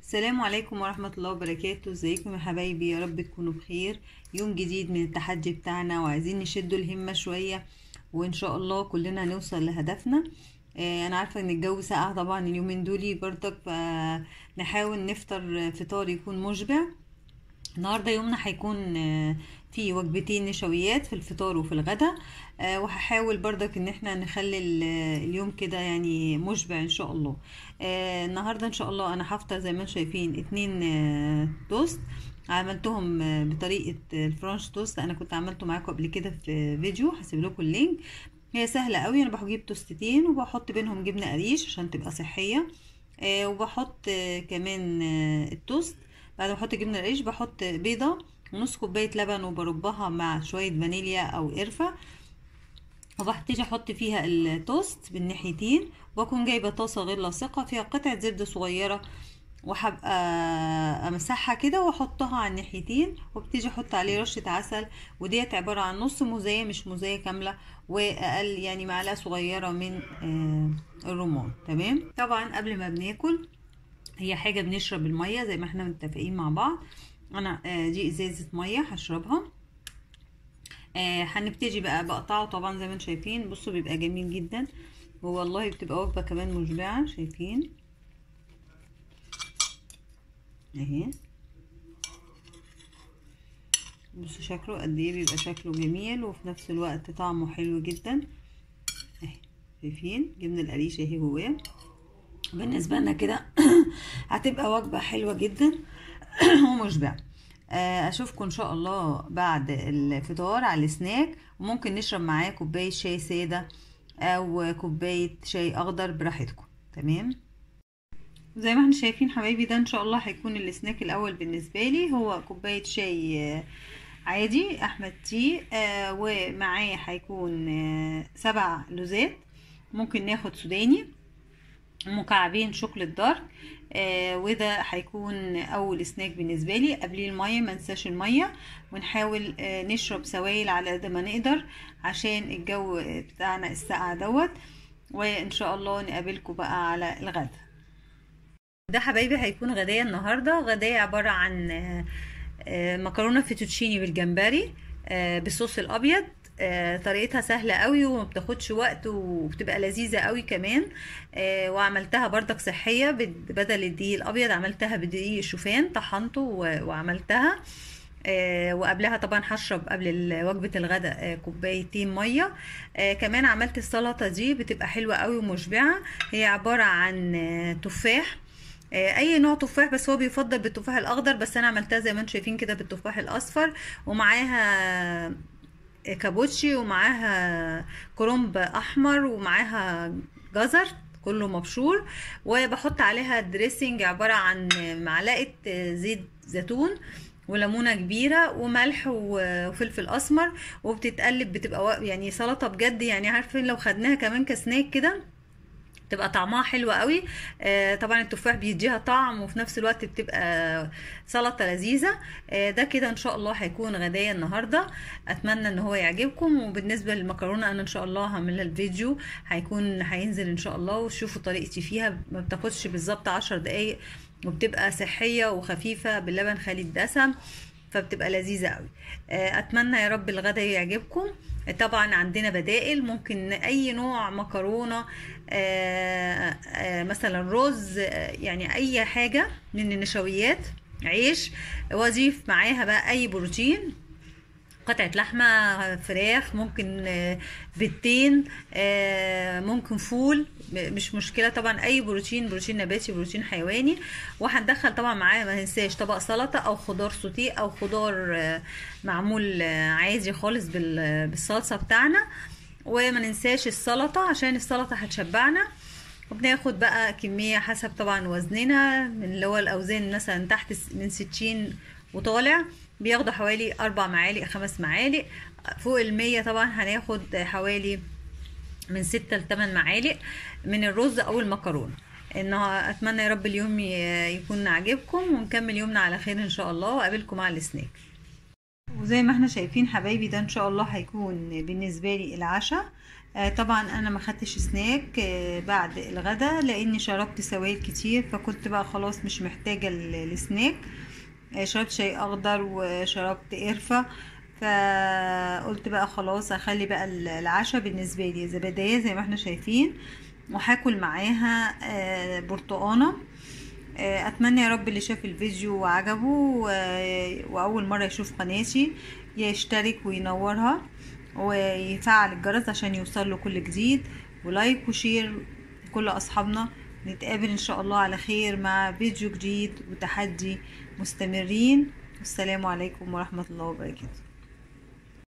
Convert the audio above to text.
السلام عليكم ورحمة الله وبركاته ازيكم يا حبايبي يا رب تكونوا بخير يوم جديد من التحدي بتاعنا وعايزين نشدوا الهمة شوية وان شاء الله كلنا هنوصل لهدفنا آه، انا عارفة ان الجو ساقع طبعا اليومين دولي برضك فنحاول نفطر فطار يكون مشبع النهاردة يومنا هيكون آه، فيه وجبتين نشويات في الفطار وفي الغدا آه، وهحاول برضك ان احنا نخلي ال- اليوم كده يعني مشبع ان شاء الله آه، النهاردة ان شاء الله انا هفطر زي ما انتم شايفين اتنين آه، توست عملتهم آه، بطريقة الفرنش توست انا كنت عملته معاكم قبل كده في فيديو هسيب لكم اللينك هي سهلة قوي انا بجيب توستتين وبحط بينهم جبنة قريش عشان تبقى صحية آه، وبحط آه، كمان آه، التوست بعد ما احط جبنه القريش بحط بيضه ونص كوبايه لبن وبربها مع شويه فانيليا او قرفه وببتدي احط فيها التوست بالناحيتين وبكون جايبه طاسه غير لاصقه فيها قطعه زبده صغيره وهبقى امسحها كده واحطها على الناحيتين وابتدي احط عليه رشه عسل وديت عباره عن نص موزايه مش موزايه كامله واقل يعني معلقه صغيره من آه، الرمان تمام طبعا قبل ما بناكل هي حاجة بنشرب المية زي ما احنا متفقين مع بعض انا آه، دي ازازة مية هشربها آه، هنبتدي بقى بقطعه طبعا زي ما انتم شايفين بصوا بيبقى جميل جدا والله بتبقى وجبة كمان مشبعة شايفين اهي بصوا شكله قد ايه بيبقى شكله جميل وفي نفس الوقت طعمه حلو جدا اهي شايفين جبنا القريش اهي جواه بالنسبة لنا كده هتبقى وجبة حلوة جدا ومشبعة آه، اشوفكم ان شاء الله بعد الفطار على السناك وممكن نشرب معاه كوباية شاي سادة او كوباية شاي اخضر براحتكم تمام زي ما احنا شايفين حبايبي ده ان شاء الله هيكون السناك الاول بالنسبة لي هو كوباية شاي آه، عادي احمد تي آه، ومعاه هيكون آه، سبع لوزات ممكن ناخد سوداني مكعبين شوكولات دارك آه وده هيكون اول سناك بالنسبه لي قبليه الميه ما ننساش الميه ونحاول آه نشرب سوائل على قد ما نقدر عشان الجو بتاعنا الساقع دوت وان شاء الله نقابلكم بقى على الغدا ده حبايبي هيكون غدايا النهارده غدايا عباره عن آه آه مكرونه فيتوتشيني بالجمبري آه بالصوص الابيض آه، طريقتها سهلة قوي وما بتاخدش وقت وبتبقى لذيذة قوي كمان آه، وعملتها بردك صحية بد- بدل الدقيق الأبيض عملتها بدقيق الشوفان طحنته و- وعملتها آه، وقبلها طبعا هشرب قبل ال- وجبة الغداء آه، كوبايتين مية آه، كمان عملت السلطة دي بتبقى حلوة قوي ومشبعة هي عبارة عن آه، تفاح آه، اي نوع تفاح بس هو بيفضل بالتفاح الاخضر بس انا عملتها زي ما انتم شايفين كده بالتفاح الاصفر ومعاها كابوتشي ومعاها كرنب احمر ومعاها جزر كله مبشور وبحط عليها دريسنج عبارة عن معلقة زيت زيتون وليمونة كبيرة وملح وفلفل أسمر وبتتقلب بتبقى وا- يعني سلطة بجد يعني عارفين لو خدناها كمان كسناك كده تبقى طعمها حلو قوي آه طبعا التفاح بيديها طعم وفي نفس الوقت بتبقى سلطة لذيذة آه ده كده ان شاء الله هيكون غدايا النهاردة اتمنى ان هو يعجبكم وبالنسبة للمكرونة انا ان شاء الله هعملها الفيديو هيكون هينزل ان شاء الله وشوفوا طريقتي فيها ما بتاخدش بالظبط عشر دقايق وبتبقى صحية وخفيفة باللبن خالي الدسم فبتبقى لذيذة قوي آه، اتمنى يا رب الغدا يعجبكم طبعا عندنا بدائل ممكن اي نوع مكرونه آه، آه، مثلا رز آه، يعني اي حاجه من النشويات عيش واضيف معاها بقى اي بروتين قطعة لحمة فراخ ممكن آه، بيضتين آه، ممكن فول م- مش مشكلة طبعا أي بروتين بروتين نباتي بروتين حيواني وهندخل طبعا معاه ما ننساش طبق سلطة أو خضار سوتيه أو خضار آه، معمول آه، عادي خالص بال- بالصلصة بتاعنا وما ننساش السلطة عشان السلطة هتشبعنا وبناخد بقى كمية حسب طبعا وزننا من اللي هو الأوزان مثلا تحت س- من ستين وطالع بياخدوا حوالي أربع معالق خمس معالق فوق المية طبعا هناخد حوالي من ستة لتمن معالق من الرز أو المكرونة إنه أتمنى يا رب اليوم ي- يكون عاجبكم ونكمل يومنا على خير إن شاء الله وأقابلكم على السناك وزي ما احنا شايفين حبايبي ده ان شاء الله هيكون بالنسبة لي العشاء آه، طبعا انا ما خدتش سناك آه، بعد الغدا لاني شربت سوائل كتير فكنت بقى خلاص مش محتاجه ال- السناك آه، شربت شاي اخضر وشربت قرفه فقلت بقى خلاص اخلي بقى ال- العشاء بالنسبه لي زباديه زي ما احنا شايفين وهاكل معاها آه، برتقانه آه، اتمنى يا رب اللي شاف الفيديو وعجبه آه، واول مره يشوف قناتي يشترك وينورها ويفعل الجرس عشان يوصل له كل جديد ولايك وشير لكل اصحابنا نتقابل ان شاء الله على خير مع فيديو جديد وتحدي مستمرين والسلام عليكم ورحمه الله وبركاته